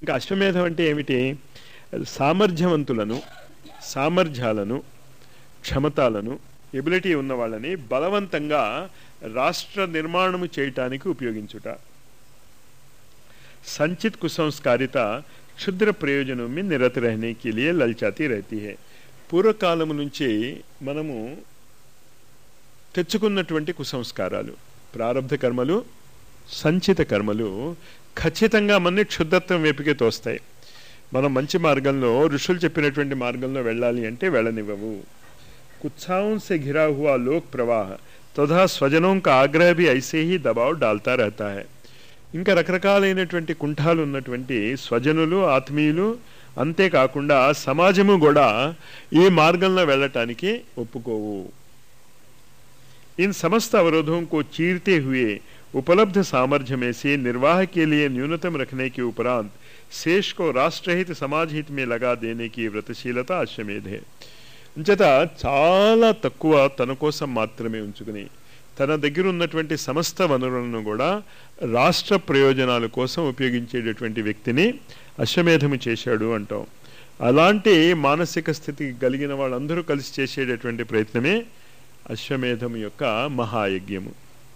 ఇంకా అశ్వమేధం అంటే ఏమిటి సామర్థ్యవంతులను సామర్థ్యాలను క్షమతాలను ఎబిలిటీ ఉన్న వాళ్ళని బలవంతంగా రాష్ట్ర నిర్మాణము చేయటానికి ఉపయోగించుట संचित कुसंस्कारिता క్షుద్ర ప్రయోజనం మీ నిరత रहने के लिए ललचाती रहती है పూర్వకాలం నుంచి మనము తెచ్చుకున్నటువంటి కుసంస్కారాలు ప్రారంధ కర్మలు సంచిత కర్మలు ఖచ్చితంగా మనని క్షుద్రత్వం వైపుకే తోస్తాయి మనం మంచి మార్గంలో ఋషులు చెప్పినటువంటి మార్గంలో వెళ్ళాలి అంటే వెళ్ళనివ్వవు कुत्साओं से घिरा हुआ लोक प्रवाह तथा स्वजनों का आग्रह भी ऐसे ही दबाव डालता रहता है ఇంకా రకరకాలైనటువంటి కుంఠాలు ఉన్నటువంటి స్వజనులు ఆత్మీయులు అంతేకాకుండా సమాజము కూడా ఈ మార్గంలో వెళ్ళటానికి ఒప్పుకోవు इन समस्त अवरोधों को चीरते हुए उपलब्ध सामर्थ्य में से निर्वाह के लिए न्यूनतम रखने के उपरांत शेष को राष्ट्रहित समाज हित में लगा देने की వ్రతశీలత అశ్వమేధ అంచేత చాలా తక్కువ తన కోసం మాత్రమే ఉంచుకుని తన దగ్గర ఉన్నటువంటి సమస్త వనరులను కూడా రాష్ట్ర ప్రయోజనాల కోసం ఉపయోగించేటటువంటి వ్యక్తిని అశ్వమేధము చేశాడు అంటాం అలాంటి మానసిక స్థితి కలిగిన వాళ్ళందరూ కలిసి చేసేటటువంటి ప్రయత్నమే अश्वमेधम యొక్క महायज्ञम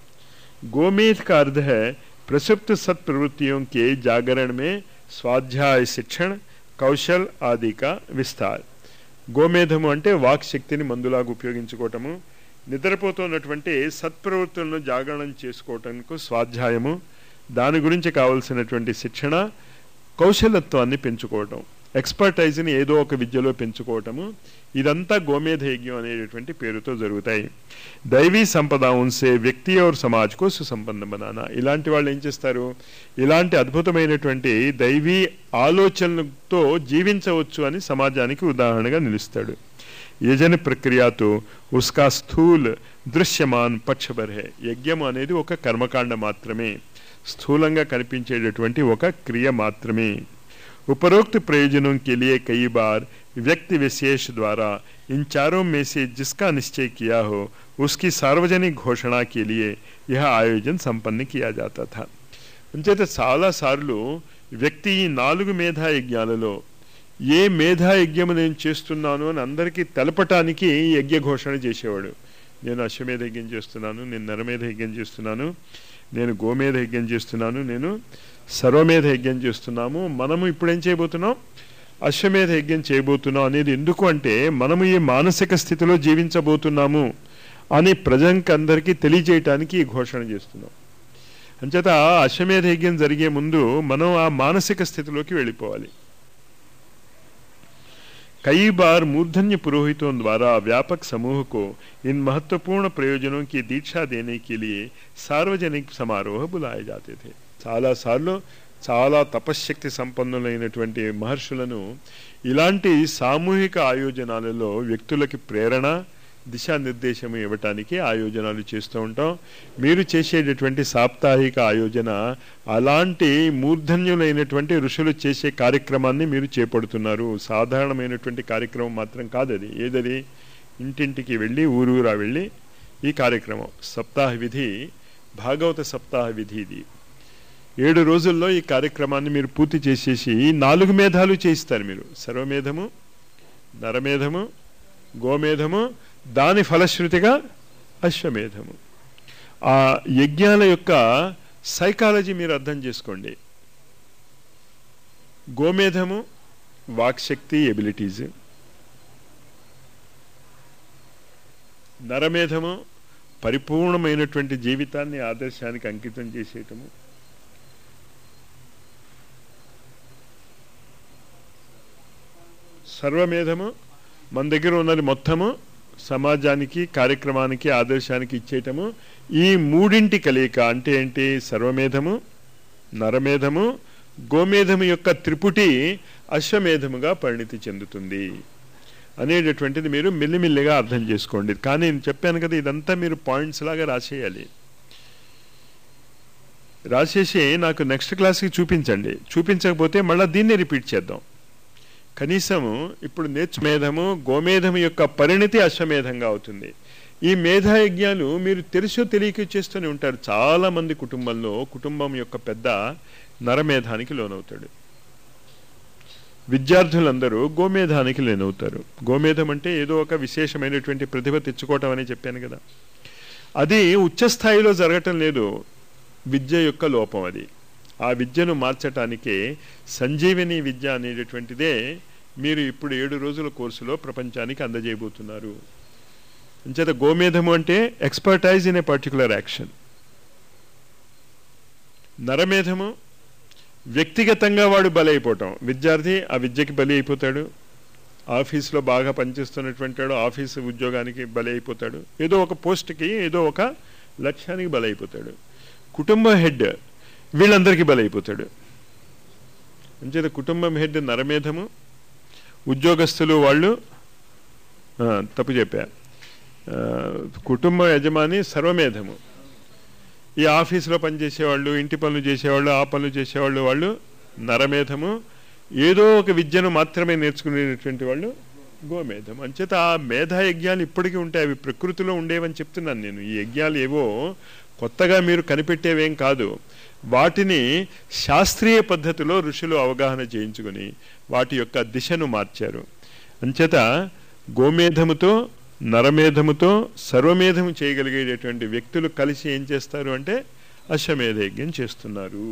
गोमेध का अर्थ है प्रसुप्त सत्प्रवृत्तियों के जागरण में स्वाध्याय शिक्षण కౌశల్ ఆది కా విస్తార్ గోమేధము అంటే వాక్ శక్తిని మందులాగా ఉపయోగించుకోవటము నిద్రపోతున్నటువంటి సత్ప్రవృత్తులను జాగరణం చేసుకోవటానికి స్వాధ్యాయము దాని గురించి కావలసినటువంటి శిక్షణ కౌశలత్వాన్ని పెంచుకోవటం ఎక్స్పర్టైజ్ని ఏదో ఒక విద్యలో పెంచుకోవటము ఇదంతా గోమేధ యజ్ఞం అనేటటువంటి పేరుతో జరుగుతాయి దైవీ సంపద ఉన్సే వ్యక్తి और సమాజ్ కో సుసంపన్న బనానా ఇలాంటి వాళ్ళు ఏం చేస్తారు ఇలాంటి అద్భుతమైనటువంటి దైవీ ఆలోచనలతో జీవించవచ్చు అని సమాజానికి ఉదాహరణగా నిలుస్తాడు యజన ప్రక్రియతో ఉస్కా స్థూల్ దృశ్యమాన్ పక్షభర్ హే యజ్ఞం అనేది ఒక కర్మకాండ మాత్రమే స్థూలంగా కనిపించేటటువంటి ఒక క్రియ మాత్రమే उपरोक्त प्रयोजनों के लिए कई बार व्यक्ति विशेष द्वारा इन चारों में से जिसका निश्चय किया हो उसकी सार्वजनिक घोषणा के लिए यह आयोजन संपन्न किया जाता था అంచేత చాలాసార్లు వ్యక్తి ఈ నాలుగు మేధా యజ్ఞాలలో ఏ మేధా యజ్ఞము నేను చేస్తున్నాను అని అందరికీ తెలపటానికి యజ్ఞ ఘోషణ చేసేవాడు నేను అశ్వమేధ యజ్ఞం చేస్తున్నాను నేను నరమేధ యజ్ఞం చేస్తున్నాను నేను గోమేధ యజ్ఞం చేస్తున్నాను నేను సర్వమేధ యజ్ఞం చేస్తున్నాము మనము ఇప్పుడు ఏం చేయబోతున్నాం అశ్వమేధ యజ్ఞం చేయబోతున్నాం అనేది ఎందుకు అంటే మనము ఈ మానసిక స్థితిలో జీవించబోతున్నాము అని ప్రజలకు అందరికీ తెలియజేయటానికి ఈ ఘోషణ చేస్తున్నాం అంచేత అశ్వమేధ యజ్ఞం జరిగే ముందు మనం ఆ మానసిక స్థితిలోకి వెళ్ళిపోవాలి कई बार मूर्धन्य पुरोहितों द्वारा व्यापक समूह को इन महत्वपूर्ण प्रयोजनों की दीक्षा देने के लिए सार्वजनिक समारोह बुलाए जाते थे చాలా సార్లు చాలా తపశ్శక్తి సంపన్నులైనటువంటి మహర్షులను ఇలాంటి సామూహిక ఆయోజనాలలో వ్యక్తులకి ప్రేరణ దిశానిర్దేశం ఇవ్వటానికి ఆయోజనాలు చేస్తూ ఉంటాం మీరు చేసేటటువంటి సాప్తాహిక ఆయోజన అలాంటి మూర్ధన్యులైనటువంటి ఋషులు చేసే కార్యక్రమాన్ని మీరు చేపడుతున్నారు సాధారణమైనటువంటి కార్యక్రమం మాత్రం కాదు అది ఏదది ఇంటింటికి వెళ్ళి ఊరూరా వెళ్ళి ఈ కార్యక్రమం సప్తాహ విధి భాగవత సప్తాహ విధి ఇది ఏడు రోజుల్లో ఈ కార్యక్రమాన్ని మీరు పూర్తి చేసేసి నాలుగు మేధాలు చేయిస్తారు మీరు సర్వమేధము నరమేధము గోమేధము దాని ఫలశ్రుతిగా అశ్వమేధము ఆ యజ్ఞాల యొక్క సైకాలజీ మీరు అర్థం చేసుకోండి గోమేధము వాక్శక్తి ఎబిలిటీస్ నరమేధము పరిపూర్ణమైనటువంటి జీవితాన్ని ఆదర్శానికి అంకితం చేసేయటము సర్వమేధము మన దగ్గర ఉన్నది మొత్తము సమాజానికి కార్యక్రమానికి ఆదర్శానికి ఇచ్చేయటము ఈ మూడింటి కలయిక అంటే ఏంటి సర్వమేధము నరమేధము గోమేధము యొక్క త్రిపుటి అశ్వమేధముగా పరిణితి చెందుతుంది అనేటటువంటిది మీరు మెల్లిమెల్లిగా అర్థం చేసుకోండి కానీ నేను చెప్పాను కదా ఇదంతా మీరు పాయింట్స్ లాగా రాసేయాలి రాసేసి నాకు నెక్స్ట్ క్లాస్కి చూపించండి చూపించకపోతే మళ్ళీ దీన్నే రిపీట్ చేద్దాం కనీసము ఇప్పుడు నేర్చుమేధము గోమేధము యొక్క పరిణితి అశ్వమేధంగా అవుతుంది ఈ మేధాయజ్ఞాలు మీరు తెలుసో తెలియక చేస్తూనే ఉంటారు చాలా మంది కుటుంబంలో కుటుంబం యొక్క పెద్ద నరమేధానికి లోనవుతాడు విద్యార్థులందరూ గోమేధానికి లేనవుతారు గోమేధం అంటే ఏదో ఒక విశేషమైనటువంటి ప్రతిభ తెచ్చుకోవటం అని చెప్పాను కదా అది ఉచ్చస్థాయిలో జరగటం లేదు విద్య యొక్క లోపం అది ఆ విద్యను మార్చటానికే సంజీవని విద్య అనేటటువంటిదే మీరు ఇప్పుడు ఏడు రోజుల కోర్సులో ప్రపంచానికి అందజేయబోతున్నారు అంచేత గోమేధము అంటే expertise in a particular action నరమేధము వ్యక్తిగతంగా వాడు బలైపోవటం విద్యార్థి ఆ విద్యకి బలి అయిపోతాడు ఆఫీస్లో బాగా పనిచేస్తున్నటువంటి వాడు ఆఫీసు ఉద్యోగానికి బలి అయిపోతాడు ఏదో ఒక పోస్ట్కి ఏదో ఒక లక్ష్యానికి బలైపోతాడు కుటుంబ హెడ్ వీళ్ళందరికీ బలైపోతాడు అంచేత కుటుంబం హెడ్ నరమేధము ఉద్యోగస్తులు వాళ్ళు ఆ, తప్పు చెప్పా ఆ, కుటుంబ యజమాని సర్వమేధము ఈ ఆఫీసులో పనిచేసేవాళ్ళు ఇంటి పనులు చేసేవాళ్ళు ఆ పనులు చేసేవాళ్ళు వాళ్ళు నరమేధము ఏదో ఒక విద్యను మాత్రమే నేర్చుకునేటువంటి వాళ్ళు గోమేధం అంచేత ఆ మేధా యజ్ఞాలు ఇప్పటికీ ఉంటాయి అవి ప్రకృతిలో ఉండేవని చెప్తున్నాను నేను ఈ యజ్ఞాలు ఏవో కొత్తగా మీరు కనిపెట్టేవేం కాదు వాటిని శాస్త్రీయ పద్ధతిలో ఋషులు అవగాహన చేయించుకుని వాటి యొక్క దిశను మార్చారు అంచేత గోమేధముతో నరమేధముతో సర్వమేధము చేయగలిగేటటువంటి వ్యక్తులు కలిసి ఏం చేస్తారు అంటే అశ్వమేధ యజ్ఞం చేస్తున్నారు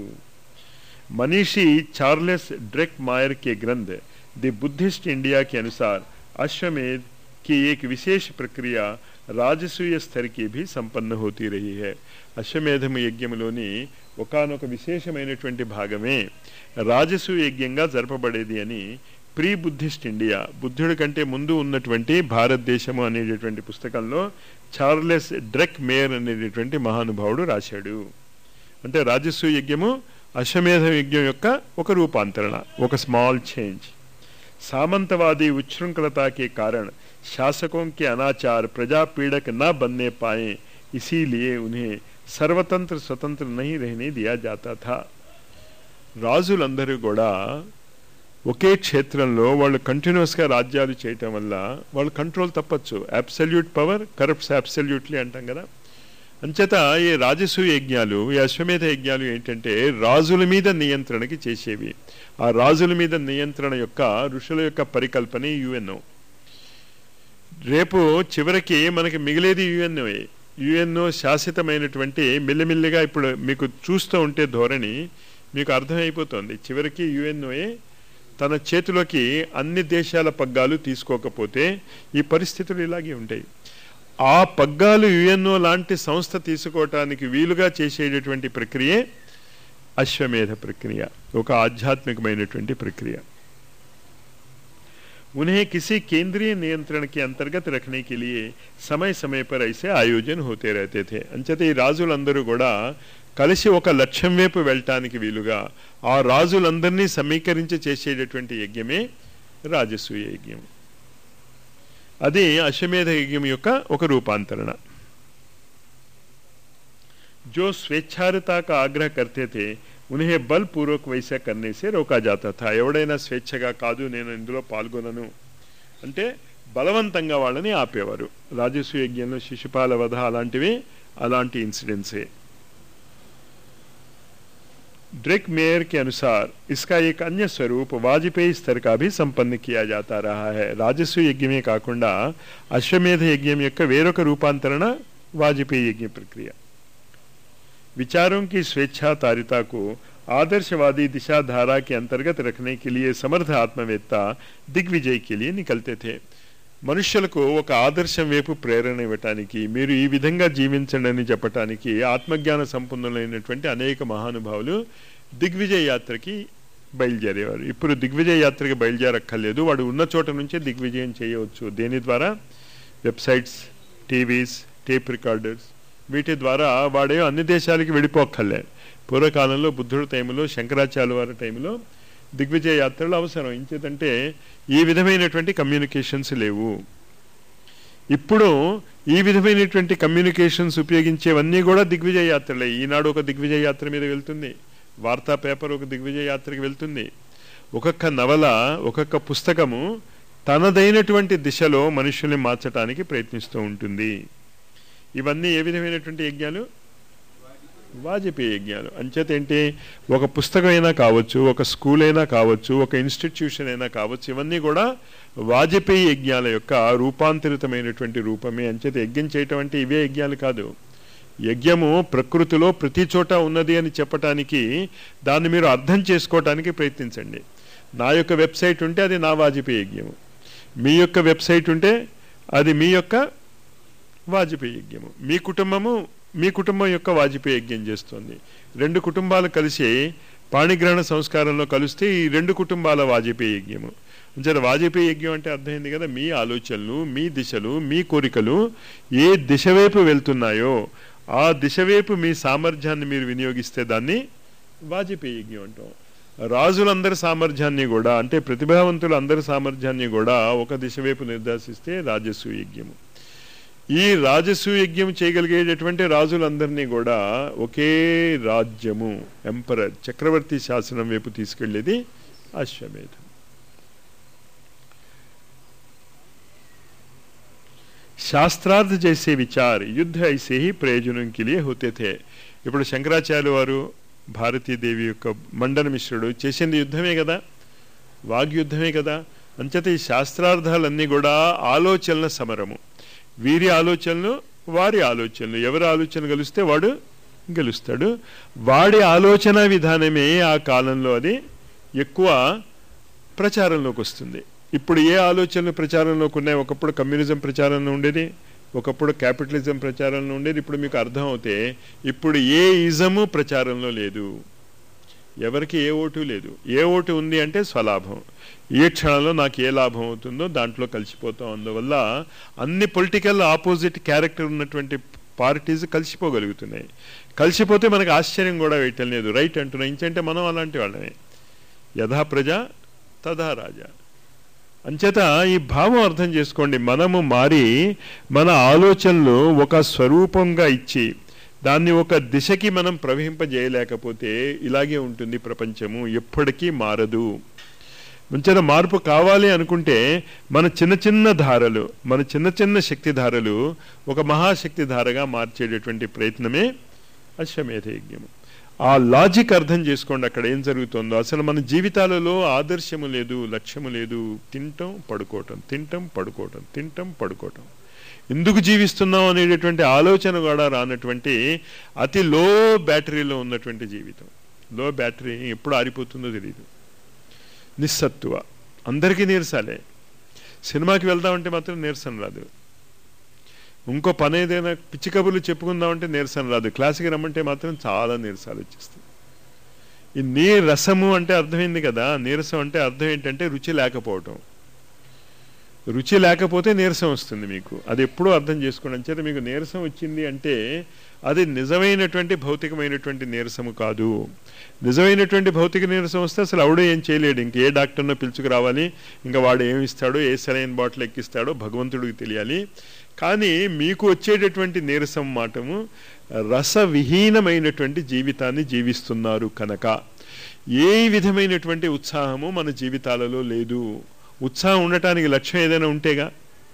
मनीषी चार्लेस ड्रेक मायर के ग्रंथ द बुद्धिस्ट इंडिया के अनुसार अश्वमेध की एक विशेष प्रक्रिया రాజసూయ స్థరికి భీ సంపన్న హోతీ రహీ హై అశ్వమేధము యజ్ఞములోని ఒకనొక విశేషమైనటువంటి భాగమే రాజసూయ యజ్ఞంగా జరపబడేది అని ప్రీ బుద్ధిస్ట్ ఇండియా బుద్ధుడి కంటే ముందు ఉన్నటువంటి భారతదేశము అనేటటువంటి పుస్తకంలో చార్లెస్ డ్రెక్ మేయర్ అనేటటువంటి మహానుభావుడు రాశాడు అంటే రాజసూయ యజ్ఞము అశ్వమేధ యజ్ఞం యొక్క ఒక రూపాంతరణ ఒక స్మాల్ చేంజ్ सामंतवादी उच्छृंखलता के कारण शासकों के अनाचार प्रजा पीड़क न बनने पाए इसीलिए उन्हें సర్వతంత్ర స్వతంత్ర నహి రహనే దియా జాతా థా రాజులందరూ కూడా ఒకే క్షేత్రంలో వాళ్ళు కంటిన్యూస్గా రాజ్యాలు చేయటం వల్ల వాళ్ళు కంట్రోల్ తప్పచ్చు అబ్సల్యూట్ పవర్ కరప్ట్స్ అబ్సల్యూట్లీ అంటాం కదా అంచేత ఈ రాజసూయ యజ్ఞాలు ఈ అశ్వమేధ యజ్ఞాలు ఏంటంటే రాజుల మీద నియంత్రణకి చేసేవి ఆ రాజుల మీద నియంత్రణ యొక్క ఋషుల యొక్క పరికల్పనే యుఎన్ఓ రేపు చివరికి మనకి మిగిలేది యుఎన్ఓ యుఎన్ఓ శాశ్వతమైనటువంటి మెల్లిమెల్లిగా ఇప్పుడు మీకు చూస్తూ ఉంటే ధోరణి మీకు అర్థమైపోతుంది చివరికి యుఎన్ఓఏ తన చేతిలోకి అన్ని దేశాల పగ్గాలు తీసుకోకపోతే ఈ పరిస్థితులు ఇలాగే ఉంటాయి ఆ పగ్గాలు యుఎన్ఓ లాంటి సంస్థ తీసుకోవటానికి వీలుగా చేసేటటువంటి ప్రక్రియే అశ్వమేధ ప్రక్రియ ఒక ఆధ్యాత్మికమైనటువంటి ప్రక్రియ उन्हें किसी केंद्रीय नियंत्रण के अंतर्गत रखने के लिए समय समय पर ऐसे ఆయోజन होते रहते थे అంచేత ఈ రాజులందరూ కూడా కలిసి ఒక లక్ష్యం వైపు వెళ్ళటానికి వీలుగా ఆ రాజులందరినీ సమీకరించి చేసేటటువంటి యజ్ఞమే రాజసూయ యజ్ఞం అది అశ్వమేధ యజ్ఞం యొక్క ఒక రూపాంతరణ जो స్వేచ్ఛారత का ఆగ్రహ करते थे ఉన్హే బల్పూర్వక్ వైసా కన్నేసే రోకా జాతా థా ఎవడైనా స్వేచ్ఛగా కాదు నేను ఇందులో పాల్గొనను అంటే బలవంతంగా వాళ్ళని ఆపేవారు రాజస్వ యజ్ఞంలో శిశుపాల వధ అలాంటివి అలాంటి ఇన్సిడెంట్సే ड्रेक मेयर के अनुसार इसका एक अन्य स्वरूप वाजपेयी स्तर का भी संपन्न किया जाता रहा है రాజస్వ యజ్ఞమే కాకుండా అశ్వమేధ యజ్ఞం యొక్క వేరొక రూపాంతరణ వాజపేయి యజ్ఞ ప్రక్రియ विचारों की स्वेच्छातारिता को आदर्शवादी दिशा धारा के अंतर्गत रखने के लिए समर्थ आत्मवेत्ता दिग्विजय के लिए निकलते थे మనుష్యులకు ఒక ఆదర్శం వైపు ప్రేరణ ఇవ్వటానికి మీరు ఈ విధంగా జీవించండి అని చెప్పటానికి ఆత్మజ్ఞాన సంపన్నులైనటువంటి అనేక మహానుభావులు దిగ్విజయ యాత్రకి బయలుదేరేవారు ఇప్పుడు దిగ్విజయ యాత్రకి బయలుదేరక్కర్లేదు వాడు ఉన్న చోట నుంచే దిగ్విజయం చేయవచ్చు దేని ద్వారా వెబ్సైట్స్ టీవీస్ టేప్ రికార్డర్స్ వీటి ద్వారా వాడే అన్ని దేశాలకి వెళ్ళిపోక్కర్లే పూర్వకాలంలో బుద్ధుడి టైంలో శంకరాచార్య వారి టైంలో దిగ్విజయ యాత్రలు అవసరం ఇంచేతంటే ఈ విధమైనటువంటి కమ్యూనికేషన్స్ లేవు ఇప్పుడు ఈ విధమైనటువంటి కమ్యూనికేషన్స్ ఉపయోగించేవన్నీ కూడా దిగ్విజయ యాత్రలే ఈనాడు ఒక దిగ్విజయ యాత్ర మీద వెళ్తుంది వార్తా పేపర్ ఒక దిగ్విజయ యాత్రకి వెళ్తుంది ఒక్కొక్క నవల ఒక్కొక్క పుస్తకము తనదైనటువంటి దిశలో మనుషుల్ని మార్చడానికి ప్రయత్నిస్తూ ఉంటుంది ఇవన్నీ ఏ విధమైనటువంటి యజ్ఞాలు వాజపేయి యజ్ఞాలు అంచేత ఏంటి ఒక పుస్తకం అయినా కావచ్చు ఒక స్కూల్ అయినా కావచ్చు ఒక ఇన్స్టిట్యూషన్ అయినా కావచ్చు ఇవన్నీ కూడా వాజపేయి యజ్ఞాల యొక్క రూపాంతరితమైనటువంటి రూపమే అంచేత యజ్ఞం చేయటం అంటే ఇవే యజ్ఞాలు కాదు యజ్ఞము ప్రకృతిలో ప్రతి చోట ఉన్నది అని చెప్పటానికి దాన్ని మీరు అర్థం చేసుకోవటానికి ప్రయత్నించండి నా యొక్క వెబ్సైట్ ఉంటే అది నా వాజపేయి యజ్ఞము మీ యొక్క వెబ్సైట్ ఉంటే అది మీ యొక్క వాజపేయి యజ్ఞము మీ కుటుంబము మీ కుటుంబం యొక్క వాజపేయి యజ్ఞం చేస్తుంది రెండు కుటుంబాలు కలిసి పాణిగ్రహణ సంస్కారంలో కలిస్తే ఈ రెండు కుటుంబాల వాజపేయి యజ్ఞము అంచేత వాజపేయి యజ్ఞం అంటే అర్థమైంది కదా మీ ఆలోచనలు మీ దిశలు మీ కోరికలు ఏ దిశ వైపు వెళ్తున్నాయో ఆ దిశ వైపు మీ సామర్థ్యాన్ని మీరు వినియోగిస్తే దాన్ని వాజపేయి యజ్ఞం అంటాం రాజులందరి సామర్థ్యాన్ని కూడా అంటే ప్రతిభావంతులు అందరి సామర్థ్యాన్ని కూడా ఒక దిశ వైపు నిర్దేశిస్తే రాజస్సు యజ్ఞము ఈ రాజస్సు యజ్ఞం చేయగలిగేటటువంటి రాజులందరినీ కూడా ఒకే రాజ్యము ఎంపరర్ చక్రవర్తి శాసనం వైపు తీసుకెళ్లేది అశ్వమేధం శాస్త్రార్థ చేసే విచార్ యుద్ధ ఐసే హి ప్రయోజనం కిలియే హోతే థే ఇప్పుడు శంకరాచార్య వారు భారతీదేవి యొక్క మండన మిశ్రుడు చేసింది యుద్ధమే కదా వాగ్యుద్ధమే కదా అంచేత ఈ శాస్త్రార్థాలన్నీ కూడా ఆలోచనల సమరము వీరి ఆలోచనలు వారి ఆలోచనలు ఎవరి ఆలోచన గెలిస్తే వాడు గెలుస్తాడు వాడి ఆలోచన విధానమే ఆ కాలంలో అది ఎక్కువ ప్రచారంలోకి వస్తుంది ఇప్పుడు ఏ ఆలోచనలు ప్రచారంలోకి ఉన్నాయి ఒకప్పుడు కమ్యూనిజం ప్రచారంలో ఉండేది ఒకప్పుడు క్యాపిటలిజం ప్రచారంలో ఉండేది ఇప్పుడు మీకు అర్థం అవుతే ఇప్పుడు ఏ ఇజము ప్రచారంలో లేదు ఎవరికి ఏ ఓటు లేదు ఏ ఓటు ఉంది అంటే స్వలాభం ఏ క్షణంలో నాకు ఏ లాభం అవుతుందో దాంట్లో కలిసిపోతాం అందువల్ల అన్ని పొలిటికల్ ఆపోజిట్ క్యారెక్టర్ ఉన్నటువంటి పార్టీస్ కలిసిపోగలుగుతున్నాయి కలిసిపోతే మనకు ఆశ్చర్యం కూడా వేయటం లేదు రైట్ అంటున్నా ఇంకంటే మనం అలాంటి వాళ్ళమే యథా ప్రజ తథా రాజా అంచేత ఈ భావం అర్థం చేసుకోండి మనము మారి మన ఆలోచనలు ఒక స్వరూపంగా ఇచ్చి దాన్ని ఒక దిశకి మనం ప్రవహింపజేయలేకపోతే ఇలాగే ఉంటుంది ప్రపంచము ఎప్పటికీ మారదు మంచిగా మార్పు కావాలి అనుకుంటే మన చిన్న చిన్న ధారలు మన చిన్న చిన్న శక్తి ధారలు ఒక మహాశక్తి ధారగా మార్చేటటువంటి ప్రయత్నమే అశ్వమేధ యజ్ఞము ఆ లాజిక్ అర్థం చేసుకోండి అక్కడ ఏం జరుగుతుందో అసలు మన జీవితాలలో ఆదర్శము లేదు లక్ష్యము లేదు తింటం పడుకోవటం తింటం పడుకోవటం తింటం పడుకోవటం ఎందుకు జీవిస్తున్నాం అనేటటువంటి ఆలోచన కూడా రానటువంటి అతి లో బ్యాటరీలో ఉన్నటువంటి జీవితం లో బ్యాటరీ ఎప్పుడు ఆరిపోతుందో తెలియదు నిస్సత్తువ అందరికీ నీరసాలే సినిమాకి వెళ్దామంటే మాత్రం నీరసం రాదు ఇంకో పని ఏదైనా పిచ్చి కబుర్లు చెప్పుకుందామంటే నీరసం రాదు క్లాస్కి రమ్మంటే మాత్రం చాలా నీరసాలు వచ్చేస్తాయి ఈ నీ రసము అంటే అర్థమైంది కదా నీరసం అంటే అర్థం ఏంటంటే రుచి లేకపోవటం రుచి లేకపోతే నీరసం వస్తుంది మీకు అది ఎప్పుడూ అర్థం చేసుకోండి అంచేత మీకు నీరసం వచ్చింది అంటే అది నిజమైనటువంటి భౌతికమైనటువంటి నీరసము కాదు నిజమైనటువంటి భౌతిక నీరసం వస్తే అసలు ఆవిడ ఏం చేయలేడు ఇంక ఏ డాక్టర్నో పిలుచుకురావాలి ఇంకా వాడు ఏమి ఇస్తాడో ఏ సరైన బాటిల్ ఎక్కిస్తాడో భగవంతుడికి తెలియాలి కానీ మీకు వచ్చేటటువంటి నీరసం మాటము రసవిహీనమైనటువంటి జీవితాన్ని జీవిస్తున్నారు కనుక ఏ విధమైనటువంటి ఉత్సాహము మన జీవితాలలో లేదు ఉత్సాహం ఉండటానికి లక్ష్యం ఏదైనా ఉంటేగా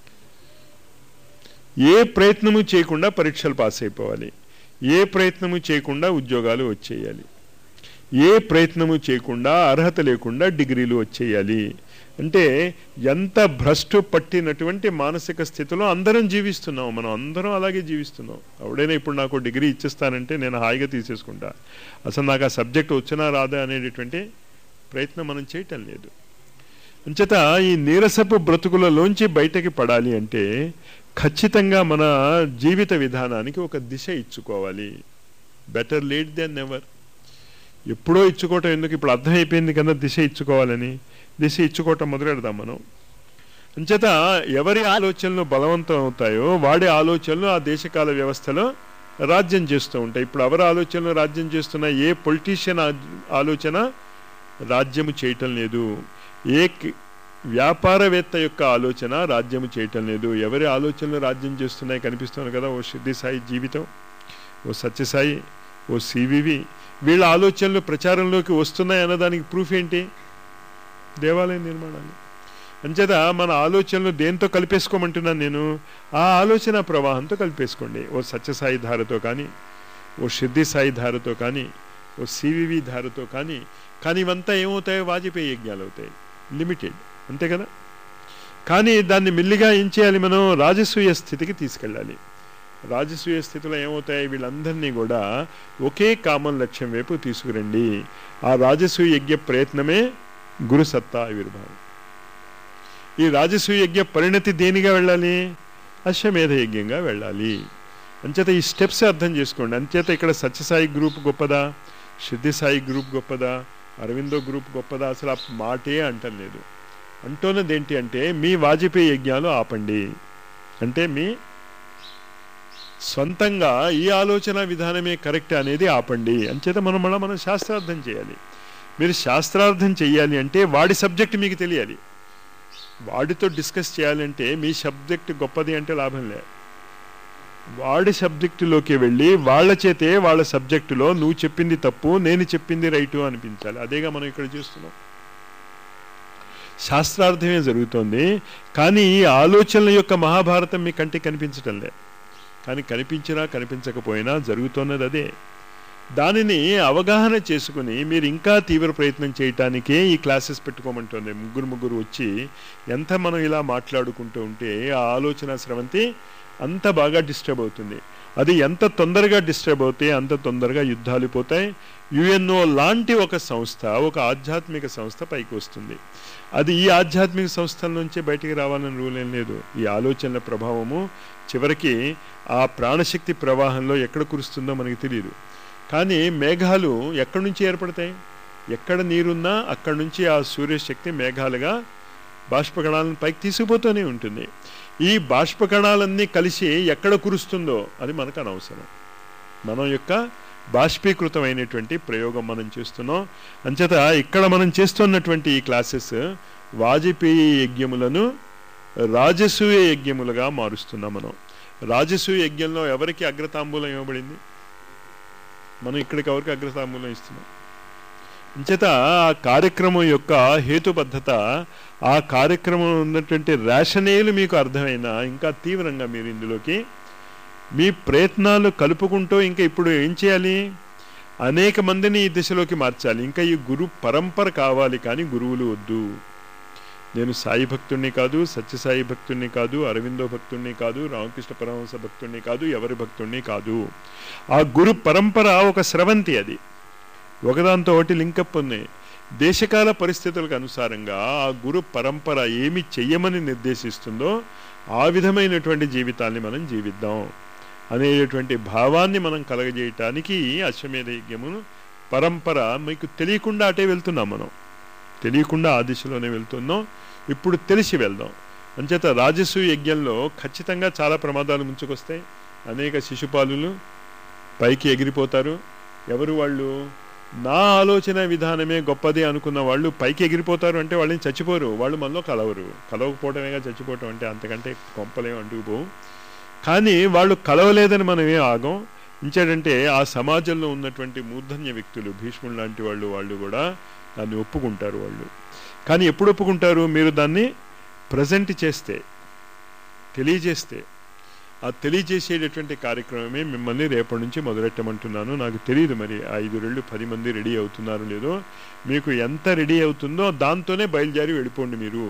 ఏ ప్రయత్నము చేయకుండా పరీక్షలు పాస్ అయిపోవాలి ఏ ప్రయత్నము చేయకుండా ఉద్యోగాలు వచ్చేయాలి ఏ ప్రయత్నము చేయకుండా అర్హత లేకుండా డిగ్రీలు వచ్చేయాలి అంటే ఎంత భ్రష్టు పట్టినటువంటి మానసిక స్థితిలో అందరం జీవిస్తున్నాం మనం అందరం అలాగే జీవిస్తున్నాం ఎవడైనా ఇప్పుడు నాకు డిగ్రీ ఇచ్చేస్తానంటే నేను హాయిగా తీసేసుకుంటా అసలు నాకు ఆ సబ్జెక్ట్ వచ్చినా రాదా అనేటటువంటి ప్రయత్నం మనం చేయటం లేదు అంచేత ఈ నీరసపు బ్రతుకులలోంచి బయటకి పడాలి అంటే ఖచ్చితంగా మన జీవిత విధానానికి ఒక దిశ ఇచ్చుకోవాలి బెటర్ లేట్ దెన్ నెవర్ ఎప్పుడో ఇచ్చుకోవటం ఎందుకు ఇప్పుడు అర్థమైపోయింది కదా దిశ ఇచ్చుకోవాలని దిశ ఇచ్చుకోవటం మొదలెడదాం మనం అంచేత ఎవరి ఆలోచనలు బలవంతం అవుతాయో వాడి ఆలోచనలు ఆ దేశకాల వ్యవస్థలో రాజ్యం చేస్తూ ఉంటాయి ఇప్పుడు ఎవరి ఆలోచనలు రాజ్యం చేస్తున్న ఏ పొలిటీషియన్ ఆలోచన రాజ్యము చేయటం లేదు ఏ వ్యాపారవేత్త యొక్క ఆలోచన రాజ్యము చేయటం లేదు ఎవరి ఆలోచనలు రాజ్యం చేస్తున్నాయి కనిపిస్తుంది కదా ఓ సిద్ధి సాయి జీవితం ఓ సత్యసాయి ఓ సివివి వీళ్ళ ఆలోచనలు ప్రచారంలోకి వస్తున్నాయి అన్నదానికి ప్రూఫ్ ఏంటి దేవాలయ నిర్మాణాలు అంచేత మన ఆలోచనలు దేంతో కలిపేసుకోమంటున్నాను నేను ఆ ఆలోచన ప్రవాహంతో కలిపేసుకోండి ఓ సత్యసాయి ధారతో కానీ ఓ సిద్ధి సాయి ధారతో కానీ ఓ సివివి ధారతో కానీ కానీ ఇవంతా ఏమవుతాయో వాజపేయి యజ్ఞాలు అవుతాయి లిమిటెడ్ అంతే కదా కానీ దాన్ని మెల్లిగా ఏం చేయాలి మనం రాజసూయ స్థితికి తీసుకెళ్ళాలి రాజసూయ స్థితిలో ఏమవుతాయి వీళ్ళందరినీ కూడా ఒకే కామన్ లక్ష్యం వైపు తీసుకురండి ఆ రాజసూయ యజ్ఞ ప్రయత్నమే గురు సత్తా ఆవిర్భావం ఈ రాజసూయ యజ్ఞ పరిణతి దేనిగా వెళ్ళాలి అశ్వమేధ యజ్ఞంగా వెళ్ళాలి అంచేత ఈ స్టెప్స్ అర్థం చేసుకోండి అంచేత ఇక్కడ సత్యసాయి గ్రూప్ గొప్పదా సిద్ధి సాయి గ్రూప్ గొప్పదా అరవిందో గ్రూప్ గొప్పదా అసలు ఆ మాటే అంటలేదు అంటున్నది ఏంటి అంటే మీ వాజపేయి యజ్ఞాలు ఆపండి అంటే మీ సొంతంగా ఈ ఆలోచన విధానమే కరెక్ట్ అనేది ఆపండి అంచేత మనం మళ్ళీ మనం శాస్త్రార్థం చేయాలి మీరు శాస్త్రార్థం చేయాలి అంటే వాడి సబ్జెక్ట్ మీకు తెలియాలి వాడితో డిస్కస్ చేయాలంటే మీ సబ్జెక్ట్ గొప్పది అంటే లాభం లే వాడి సబ్జెక్టులోకి వెళ్ళి వాళ్ళ చేతే వాళ్ళ సబ్జెక్టులో నువ్వు చెప్పింది తప్పు నేను చెప్పింది రైటు అనిపించాలి అదేగా మనం ఇక్కడ చూస్తున్నాం శాస్త్రార్థమే జరుగుతోంది కానీ ఈ ఆలోచనల యొక్క మహాభారతం మీ కంటికి కనిపించటం లే కానీ కనిపించినా కనిపించకపోయినా జరుగుతున్నది అదే దానిని అవగాహన చేసుకుని మీరు ఇంకా తీవ్ర ప్రయత్నం చేయటానికే ఈ క్లాసెస్ పెట్టుకోమంటుంది ముగ్గురు ముగ్గురు వచ్చి ఎంత మనం ఇలా మాట్లాడుకుంటూ ఉంటే ఆ ఆలోచన స్రవంతి అంత బాగా డిస్టర్బ్ అవుతుంది అది ఎంత తొందరగా డిస్టర్బ్ అవుతే అంత తొందరగా యుద్ధాలు పోతాయి యుఎన్ఓ లాంటి ఒక సంస్థ ఒక ఆధ్యాత్మిక సంస్థ పైకి వస్తుంది అది ఈ ఆధ్యాత్మిక సంస్థల నుంచే బయటికి రావాలని రూల్ ఏం లేదు ఈ ఆలోచనల ప్రభావము చివరికి ఆ ప్రాణశక్తి ప్రవాహంలో ఎక్కడ కురుస్తుందో మనకి తెలియదు కానీ మేఘాలు ఎక్కడి నుంచి ఏర్పడతాయి ఎక్కడ నీరున్నా అక్కడి నుంచి ఆ సూర్యశక్తి మేఘాలుగా బాష్పకణాలను పైకి తీసుకుపోతూనే ఉంటుంది ఈ బాష్పకణాలన్నీ కలిసి ఎక్కడ కురుస్తుందో అది మనకు అనవసరం మనం యొక్క బాష్పీకృతమైనటువంటి ప్రయోగం మనం చేస్తున్నాం అంచేత ఇక్కడ మనం చేస్తున్నటువంటి ఈ క్లాసెస్ వాజపేయి యజ్ఞములను రాజసూయ యజ్ఞములుగా మారుస్తున్నాం మనం రాజసూయ యజ్ఞంలో ఎవరికి అగ్రతాంబూలం ఇవ్వబడింది మనం ఇక్కడికి ఎవరికి అగ్రతాంబూలం ఇస్తున్నాం అంచేత ఆ కార్యక్రమం యొక్క హేతుబద్ధత ఆ కార్యక్రమం ఉన్నటువంటి రేషనేలు మీకు అర్థమైనా ఇంకా తీవ్రంగా మీరు ఇందులోకి మీ ప్రయత్నాలు కలుపుకుంటూ ఇంకా ఇప్పుడు ఏం చేయాలి అనేక మందిని ఈ దిశలోకి మార్చాలి ఇంకా ఈ గురు పరంపర కావాలి కానీ గురువులు వద్దు నేను సాయి భక్తుణ్ణి కాదు సత్యసాయి భక్తుణ్ణి కాదు అరవిందో భక్తుణ్ణి కాదు రామకృష్ణ పరమహంస భక్తుణ్ణి కాదు ఎవరి భక్తుణ్ణి కాదు ఆ గురు పరంపర ఒక స్రవంతి అది ఒకదాంతో ఒకటి లింకప్ ఉన్నాయి దేశకాల పరిస్థితులకు అనుసారంగా ఆ గురు పరంపర ఏమి చెయ్యమని నిర్దేశిస్తుందో ఆ విధమైనటువంటి జీవితాన్ని మనం జీవిద్దాం అనేటువంటి భావాన్ని మనం కలగజేయటానికి అశ్వమేధ యజ్ఞమును పరంపర మీకు తెలియకుండా అటే వెళ్తున్నాం మనం తెలియకుండా ఆ దిశలోనే వెళ్తున్నాం ఇప్పుడు తెలిసి వెళ్దాం అంచేత రాజసు యజ్ఞంలో ఖచ్చితంగా చాలా ప్రమాదాలు ముంచుకొస్తాయి అనేక శిశుపాలులు పైకి ఎగిరిపోతారు ఎవరు వాళ్ళు నా ఆలోచన విధానమే గొప్పది అనుకున్న వాళ్ళు పైకి ఎగిరిపోతారు అంటే వాళ్ళని చచ్చిపోరు వాళ్ళు మనలో కలవరు కలవకపోవటమేగా చచ్చిపోవటం అంటే అంతకంటే కొంపలేం అంటుకుపోవు కానీ వాళ్ళు కలవలేదని మనం ఏం ఆగం ఇంచేటంటే ఆ సమాజంలో ఉన్నటువంటి మూర్ధన్య వ్యక్తులు భీష్ముడు లాంటి వాళ్ళు వాళ్ళు కూడా దాన్ని ఒప్పుకుంటారు వాళ్ళు కానీ ఎప్పుడు ఒప్పుకుంటారు మీరు దాన్ని ప్రజెంట్ చేస్తే తెలియజేస్తే ఆ తెలియజేసేటటువంటి కార్యక్రమమే మిమ్మల్ని రేపటి నుంచి మొదలెట్టమంటున్నాను నాకు తెలియదు మరి ఐదు రెళ్ళు పది మంది రెడీ అవుతున్నారు లేదో మీకు ఎంత రెడీ అవుతుందో దాంతోనే బయలుదేరి వెళ్ళిపోండి మీరు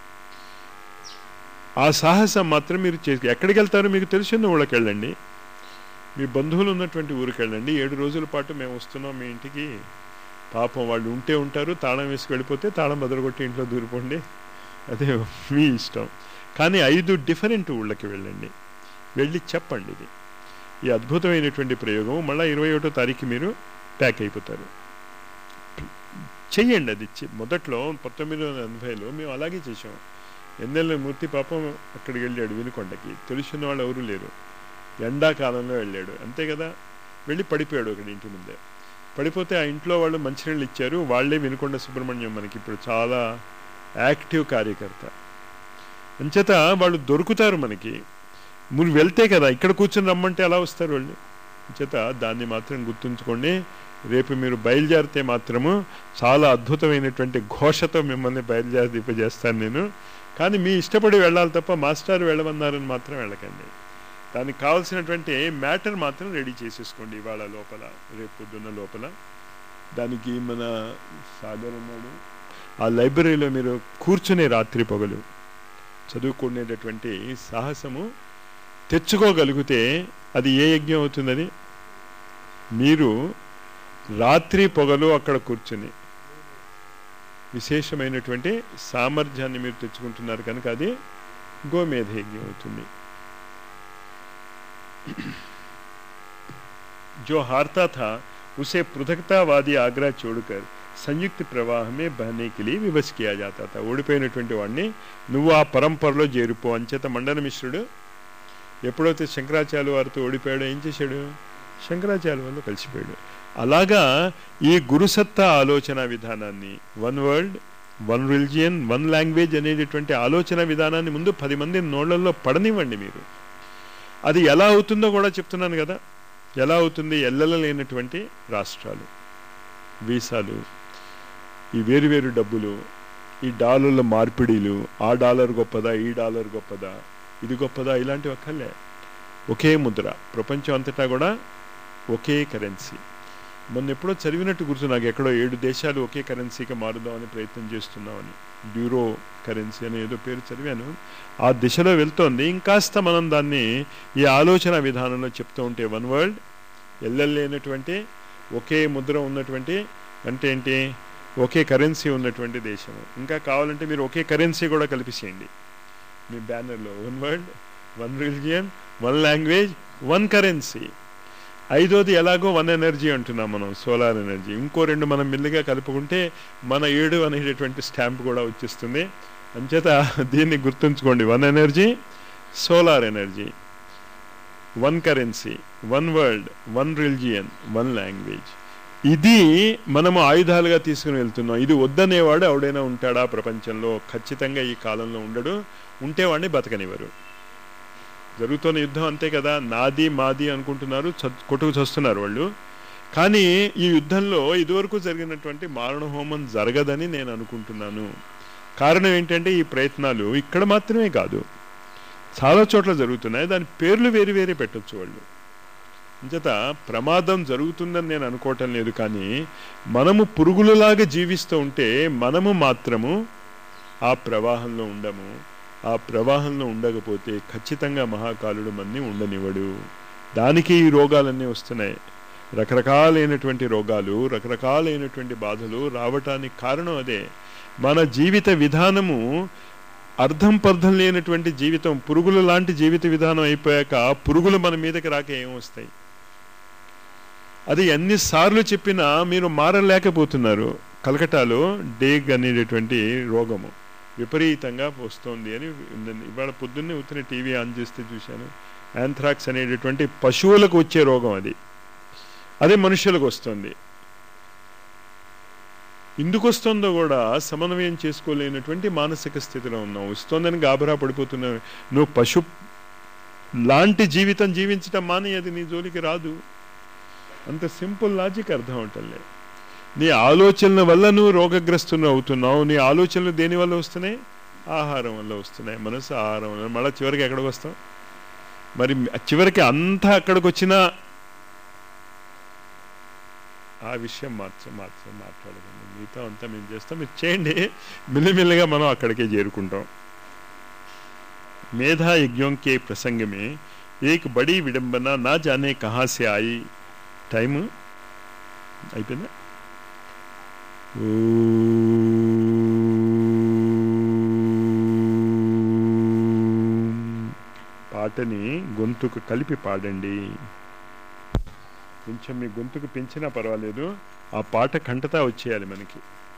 ఆ సాహసం మాత్రం మీరు చేసి ఎక్కడికి వెళ్తారో మీకు తెలిసిన ఊళ్ళకి వెళ్ళండి మీ బంధువులు ఉన్నటువంటి ఊరికి వెళ్ళండి ఏడు రోజుల పాటు మేము వస్తున్నాం మీ ఇంటికి పాపం వాళ్ళు ఉంటే ఉంటారు తాళం వేసి వెళ్ళిపోతే తాళం బదలగొట్టి ఇంట్లో దూరిపోండి అదే మీ ఇష్టం కానీ ఐదు డిఫరెంట్ ఊళ్ళకి వెళ్ళండి వెళ్ళి చెప్పండి ఇది ఈ అద్భుతమైనటువంటి ప్రయోగం మళ్ళీ ఇరవై ఒకటో తారీఖు మీరు ప్యాక్ అయిపోతారు చెయ్యండి అది మొదట్లో పంతొమ్మిది వందల ఎనభైలో మేము అలాగే చేసాం ఎన్నెల్ల మూర్తి పాపం అక్కడికి వెళ్ళాడు వినుకొండకి తెలిసిన వాళ్ళు ఎవరు లేరు ఎండాకాలంలో వెళ్ళాడు అంతే కదా వెళ్ళి పడిపోయాడు ఒకటి ఇంటి ముందే పడిపోతే ఆ ఇంట్లో వాళ్ళు మంచినీళ్ళు ఇచ్చారు వాళ్లే వినుకొండ సుబ్రహ్మణ్యం మనకి ఇప్పుడు చాలా యాక్టివ్ కార్యకర్త అంచేత వాళ్ళు దొరుకుతారు మనకి మీరు వెళ్తే కదా ఇక్కడ కూర్చొని రమ్మంటే ఎలా వస్తారు వాళ్ళు చేత దాన్ని మాత్రం గుర్తుంచుకోండి రేపు మీరు బయలుదేరితే మాత్రము చాలా అద్భుతమైనటువంటి ఘోషతో మిమ్మల్ని బయలుదేరిపజేస్తాను నేను కానీ మీ ఇష్టపడి వెళ్ళాలి తప్ప మాస్టర్ వెళ్ళమన్నారని మాత్రం వెళ్ళకండి దానికి కావాల్సినటువంటి మ్యాటర్ మాత్రం రెడీ చేసేసుకోండి ఇవాళ లోపల రేపు పొద్దున్న లోపల దానికి మన సాగర్ ఉన్నాడు ఆ లైబ్రరీలో మీరు కూర్చునే రాత్రి పొగలు చదువుకునేటటువంటి సాహసము తెచ్చుకోగలిగితే అది ఏ యజ్ఞం అవుతుందని మీరు రాత్రి పొగలు అక్కడ కూర్చుని విశేషమైనటువంటి సామర్థ్యాన్ని మీరు తెచ్చుకుంటున్నారు కనుక అది గోమేధ యజ్ఞం అవుతుంది जो हारता था उसे पृथकतावादी आग्रह छोड़कर సంయుక్త ప్రవాహమే బహనే కిలి వివస్ కియా జాతా తా ఓడిపోయినటువంటి వాడిని నువ్వు ఆ పరంపరలో చేరిపో అంచేత మండన మిశ్రుడు ఎప్పుడైతే శంకరాచార్య వారితో ఓడిపోయాడో ఏం చేశాడు శంకరాచార్య వాళ్ళు కలిసిపోయాడు అలాగా ఈ గురుసత్తా ఆలోచన విధానాన్ని one world one religion one language అనేటటువంటి ఆలోచన విధానాన్ని ముందు పది మంది నోళ్లలో పడనివ్వండి మీరు అది ఎలా అవుతుందో కూడా చెప్తున్నాను కదా ఎలా అవుతుంది ఎల్లల లేనటువంటి రాష్ట్రాలు వీసాలు ఈ వేరువేరు డబ్బులు ఈ డాలర్ల మార్పిడీలు ఆ డాలర్ గొప్పదా ఈ డాలర్ గొప్పదా ఇది గొప్పదా ఇలాంటివి అక్కర్లే ఒకే ముద్ర ప్రపంచం అంతటా కూడా ఒకే కరెన్సీ మొన్న ఎప్పుడో చదివినట్టు గుర్తు నాకు ఎక్కడో ఏడు దేశాలు ఒకే కరెన్సీకి మారుదామని ప్రయత్నం చేస్తున్నామని డ్యూరో కరెన్సీ అని ఏదో పేరు చదివాను ఆ దిశలో వెళ్తోంది ఇంకాస్త మనం దాన్ని ఈ ఆలోచన విధానంలో చెప్తూ ఉంటే వన్ వరల్డ్ ఎల్లలేనటువంటి ఒకే ముద్ర ఉన్నటువంటి అంటే ఏంటి ఒకే కరెన్సీ ఉన్నటువంటి దేశం ఇంకా కావాలంటే మీరు ఒకే కరెన్సీ కూడా కలిపిసేయండి మీ బ్యానర్లో one world one religion one language one currency ఐదోది ఎలాగో వన్ ఎనర్జీ అంటున్నాం మనం సోలార్ ఎనర్జీ ఇంకో రెండు మనం మెల్లిగా కలుపుకుంటే మన ఏడు అనేటటువంటి స్టాంప్ కూడా వచ్చేస్తుంది అంచేత దీన్ని గుర్తుంచుకోండి one energy solar energy one currency one world one religion one language ఇది మనము ఆయుధాలుగా తీసుకుని వెళ్తున్నాం ఇది వద్దనేవాడు ఎవడైనా ఉంటాడా ప్రపంచంలో ఖచ్చితంగా ఈ కాలంలో ఉండడు ఉంటే వాడిని బతకనివ్వరు జరుగుతున్న యుద్ధం అంతే కదా నాది మాది అనుకుంటున్నారు కొట్టుకు చస్తున్నారు వాళ్ళు కానీ ఈ యుద్ధంలో ఇదివరకు జరిగినటువంటి మారణ హోమం జరగదని నేను అనుకుంటున్నాను కారణం ఏంటంటే ఈ ప్రయత్నాలు ఇక్కడ మాత్రమే కాదు చాలా చోట్ల జరుగుతున్నాయి దాని పేర్లు వేరు వేరే పెట్టచ్చు వాళ్ళు అంచేత ప్రమాదం జరుగుతుందని నేను అనుకోవటం లేదు కానీ మనము పురుగులలాగా జీవిస్తూ ఉంటే మనము మాత్రము ఆ ప్రవాహంలో ఉండము ఆ ప్రవాహంలో ఉండకపోతే ఖచ్చితంగా మహాకాలుడు మన్ని ఉండనివ్వడు దానికి ఈ రోగాలన్నీ వస్తున్నాయి రకరకాలైనటువంటి రోగాలు రకరకాలైనటువంటి బాధలు రావటానికి కారణం అదే మన జీవిత విధానము అర్థం పర్థం లేనటువంటి జీవితం పురుగులు లాంటి జీవిత విధానం అయిపోయాక పురుగులు మన మీదకి రాక ఏమొస్తాయి అది ఎన్నిసార్లు చెప్పినా మీరు మారలేకపోతున్నారు కలకటాలో డేగ్ అనేటటువంటి రోగము విపరీతంగా వస్తోంది అని ఇవాళ పొద్దున్నే ఉత్తిన టీవీ ఆన్ చేస్తే చూశాను యాంథ్రాక్స్ అనేటటువంటి పశువులకు వచ్చే రోగం అది అదే మనుషులకు వస్తుంది ఎందుకు వస్తుందో కూడా సమన్వయం చేసుకోలేనటువంటి మానసిక స్థితిలో ఉన్నావు వస్తోందని గాబరా పడిపోతున్నావు నువ్వు పశు లాంటి జీవితం జీవించటం మాని అది నీ జోలికి రాదు అంత సింపుల్ లాజిక్ అర్థం అవటంలే నీ ఆలోచనల వల్ల నువ్వు రోగగ్రస్తులు అవుతున్నావు నీ ఆలోచనలు దేని వల్ల వస్తున్నాయి ఆహారం వల్ల వస్తున్నాయి మనసు ఆహారం వల్ల మళ్ళీ చివరికి ఎక్కడికి వస్తాం మరి చివరికి అంతా అక్కడికి వచ్చినా ఆ విషయం మాత్రం మాత్రం మాట్లాడకండి మిగతా అంతా మేము చేస్తాం మీరు చేయండి మిల్లిమిల్లిగా మనం అక్కడికే చేరుకుంటాం మేధా యజ్ఞం కే ప్రసంగమే ఏక్ బడీ విడంబన నా జానే కహా సే ఆయి టైం అయిపోయిందా పాటని గొంతుకు కలిపి పాడండి కొంచెం మీ గొంతుకు పెంచినా పర్వాలేదు ఆ పాట కంటతా వచ్చేయాలి మనకి